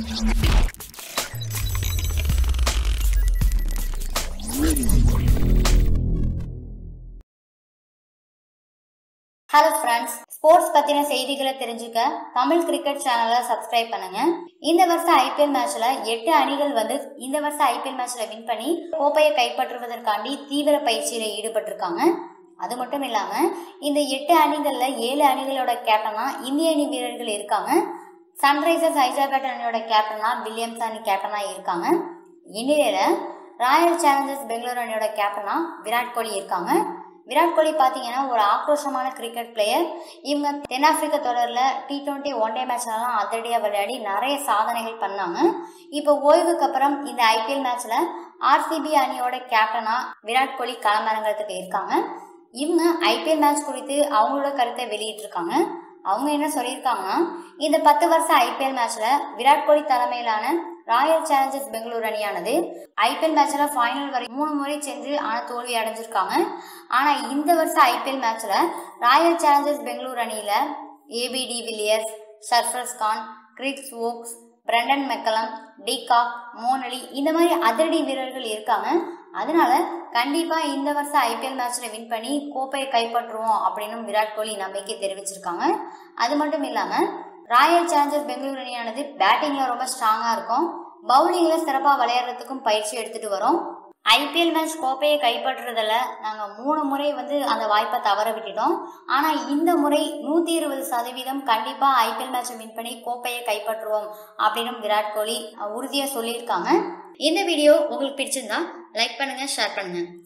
hello friends sports பத்தின செய்திகளை தெரிஞ்சுக்க தமிழ் கிரிக்கெட் சேனலை சப்ஸ்கிரைப் பண்ணுங்க இந்த வருஷம் ஐபிஎல் மேட்ச்ல எட்டு அணிகள் வந்து இந்த வருஷம் ஐபிஎல் மேட்ச்ல வின் பண்ணி கோப்பையை கைப்பற்றுவதற்காண்டி தீவிர பயிற்சியில ஈடுபட்டிருக்காங்க அது மட்டும் இல்லாம இந்த எட்டு அணிகள்ல ஏழு அணிகளோட கேப்டனா இந்திய அணி வீரர்கள் இருக்காங்க சன்ரைசர்ஸ் ஹைதராபாத் அணியோட கேப்டனா வில்லியம்ஸ் அணி கேப்டனா இருக்காங்க இந்நிலையில ராயல் சேலஞ்சர்ஸ் பெங்களூரு அணியோட கேப்டனா விராட் கோலி இருக்காங்க விராட் கோலி பார்த்தீங்கன்னா ஒரு ஆக்ரோஷமான கிரிக்கெட் பிளேயர் இவங்க தென்னாப்பிரிக்க தொடரில் டி டுவெண்ட்டி ஒன் டே மேட்ச்லலாம் அதிரடியாக விளையாடி நிறைய சாதனைகள் பண்ணாங்க இப்போ ஓய்வுக்கு அப்புறம் இந்த ஐபிஎல் மேட்ச்ல ஆர்சிபி அணியோட கேப்டனா விராட் கோலி களமிறங்கிறதுக்கு இருக்காங்க இவங்க ஐபிஎல் மேட்ச் குறித்து அவங்களோட கருத்தை வெளியிட்டிருக்காங்க அவங்க என்ன சொல்லியிருக்காங்கன்னா இந்த பத்து வருஷம் ஐபிஎல் மேட்ச்ல விராட் கோலி தலைமையிலான ராயல் சேலஞ்சர்ஸ் பெங்களூர் அணியானது ஐபிஎல் மேட்ச்ல ஃபைனல் வரை மூணு முறை சென்று ஆன தோல்வி அடைஞ்சிருக்காங்க ஆனா இந்த வருஷம் ஐபிஎல் மேட்ச்ல ராயல் சேலஞ்சர்ஸ் பெங்களூர் அணியில ABD Villiers Sarfaraz Khan Chris Woakes Brendon McCullum de Kock Moeen Ali இந்த மாதிரி அதிரடி வீரர்கள் இருக்காங்க அதனால கண்டிப்பா இந்த வருஷம் ஐபிஎல் மேட்ச்ல வின் பண்ணி கோப்பையை கைப்பற்றுவோம் அப்படின்னு விராட் கோலி நம்பிக்கை தெரிவிச்சிருக்காங்க அது மட்டும் இல்லாம ராயல் சேலஞ்சர்ஸ் பெங்களூர் அணியானது பேட்டிங்ல ரொம்ப ஸ்ட்ராங்கா இருக்கும் பவுலிங்ல சிறப்பா விளையாடுறதுக்கும் பயிற்சி எடுத்துட்டு வரோம் ஐபிஎல் மேட்ச் கோப்பையை கைப்பற்றுறதுல நாங்க மூணு முறை வந்து அந்த வாய்ப்பை தவற விட்டுட்டோம் ஆனா இந்த முறை நூத்தி இருபது சதவீதம் கண்டிப்பா ஐபிஎல் மேட்சை வின் பண்ணி கோப்பையை கைப்பற்றுவோம் அப்படின்னு விராட் கோலி உறுதியா சொல்லியிருக்காங்க இந்த வீடியோ உங்களுக்கு பிடிச்சிருந்தா லைக் பண்ணுங்க ஷேர் பண்ணுங்க